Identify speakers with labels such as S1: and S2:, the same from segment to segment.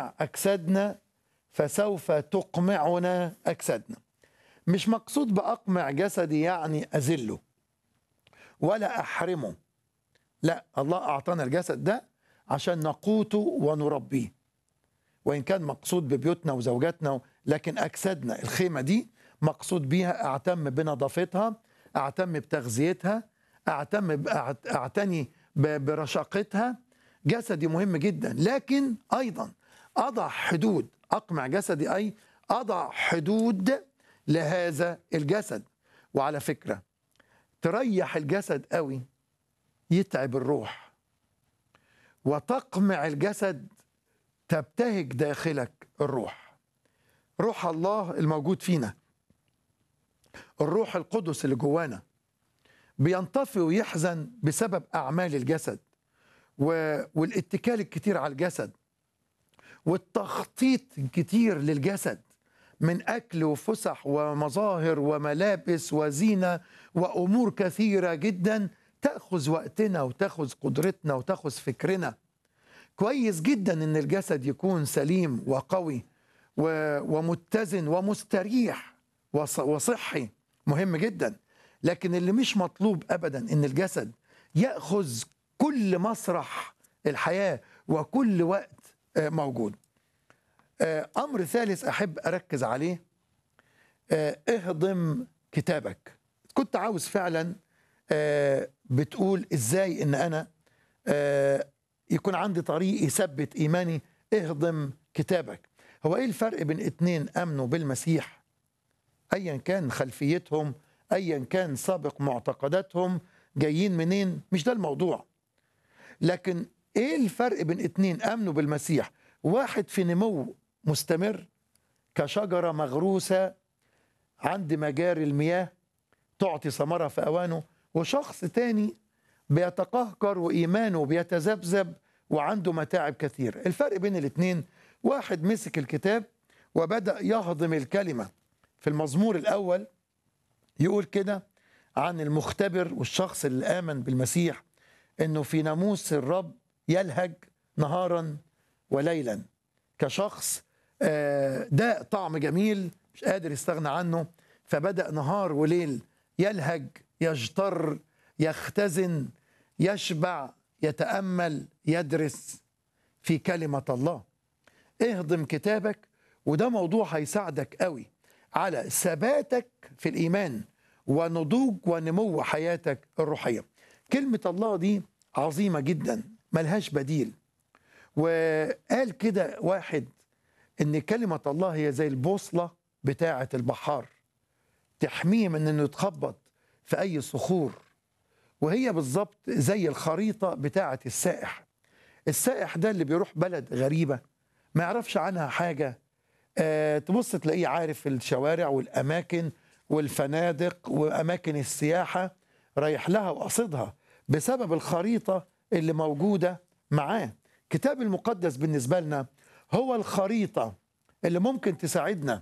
S1: أقمع أجسادنا فسوف تقمعنا أجسادنا مش مقصود بأقمع جسدي يعني أذله ولا أحرمه لا الله أعطانا الجسد ده عشان نقوته ونربيه وإن كان مقصود ببيوتنا وزوجاتنا لكن أجسادنا الخيمة دي مقصود بيها أعتم بنظافتها أعتم بتغذيتها أعتم بأعت- أعتني ب- برشاقتها جسدي مهم جدا لكن أيضا أضع حدود أقمع جسدي أي أضع حدود لهذا الجسد وعلى فكرة تريح الجسد قوي يتعب الروح وتقمع الجسد تبتهج داخلك الروح روح الله الموجود فينا الروح القدس اللي جوانا بينطفي ويحزن بسبب أعمال الجسد و- والاتكال الكتير على الجسد والتخطيط الكتير للجسد من أكل وفسح ومظاهر وملابس وزينة وأمور كثيرة جدا تأخذ وقتنا وتأخذ قدرتنا وتأخذ فكرنا كويس جدا ان الجسد يكون سليم وقوي و- ومتزن ومستريح وص- وصحي مهم جدا لكن اللي مش مطلوب ابدا ان الجسد ياخذ كل مسرح الحياه وكل وقت آه، موجود آه، امر ثالث احب اركز عليه آه، اهضم كتابك كنت عاوز فعلا آه، بتقول ازاي ان انا آه، يكون عندي طريق يثبت ايماني اهضم كتابك هو ايه الفرق بين اتنين امنوا بالمسيح ايا كان خلفيتهم ايا كان سابق معتقداتهم جايين منين مش ده الموضوع لكن ايه الفرق بين اتنين امنوا بالمسيح واحد في نمو مستمر كشجرة مغروسة عند مجاري المياه تعطي ثمرة في أوانه وشخص تاني بيتقهقر وإيمانه بيتذبذب وعنده متاعب كثير الفرق بين الاتنين واحد مسك الكتاب وبدأ يهضم الكلمة في المزمور الأول يقول كده عن المختبر والشخص اللي آمن بالمسيح انه في ناموس الرب يلهج نهارا وليلا كشخص آه، ده طعم جميل مش قادر يستغنى عنه فبدأ نهار وليل يلهج يجتر يختزن يشبع يتأمل يدرس في كلمة الله اهضم كتابك وده موضوع هيساعدك قوي على ثباتك في الإيمان ونضوج ونمو حياتك الروحية كلمة الله دي عظيمة جدا ملهاش بديل وقال كده واحد ان كلمة الله هي زي البوصلة بتاعة البحار تحميه من انه يتخبط في اي صخور وهي بالظبط زي الخريطة بتاعة السائح السائح ده اللي بيروح بلد غريبة ما يعرفش عنها حاجة آه تبص تلاقيه عارف الشوارع والأماكن والفنادق وأماكن السياحة رايح لها وقصدها بسبب الخريطة اللي موجودة معاه كتاب المقدس بالنسبة لنا هو الخريطة اللي ممكن تساعدنا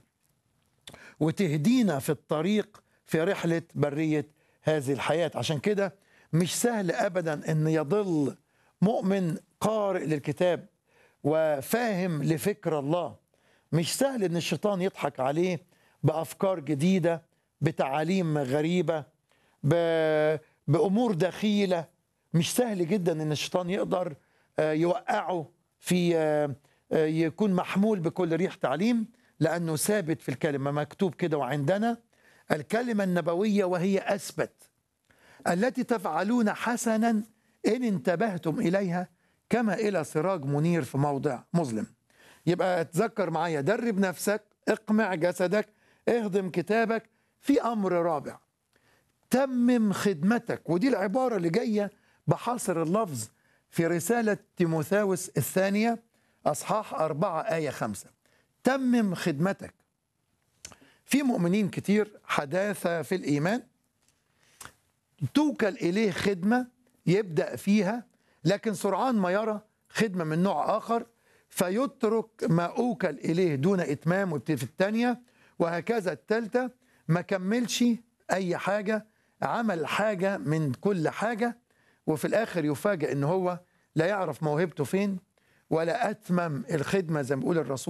S1: وتهدينا في الطريق في رحلة برية هذه الحياة عشان كده مش سهل أبدا أن يضل مؤمن قارئ للكتاب وفاهم لفكر الله مش سهل أن الشيطان يضحك عليه بأفكار جديدة بتعاليم غريبة ب- بأمور دخيلة مش سهل جدا أن الشيطان يقدر آه، يوقعه في آه، آه، يكون محمول بكل ريح تعليم لأنه ثابت في الكلمة مكتوب كده وعندنا الكلمة النبوية وهي أثبت التي تفعلون حسنا إن انتبهتم إليها كما إلى سراج منير في موضع مظلم يبقى تذكر معايا درب نفسك اقمع جسدك اهضم كتابك في أمر رابع تمم خدمتك ودي العبارة اللي جاية بحصر اللفظ في رسالة تيموثاوس الثانية أصحاح أربعة آية خمسة تمم خدمتك في مؤمنين كتير حداثة في الإيمان توكل إليه خدمة يبدأ فيها لكن سرعان ما يرى خدمة من نوع آخر فيترك ما أوكل إليه دون إتمام ويبتدي في الثانية وهكذا الثالثة ما كملش أي حاجة عمل حاجة من كل حاجة وفي الآخر يفاجأ إن هو لا يعرف موهبته فين ولا اتمم الخدمه زي ما بيقول الرسول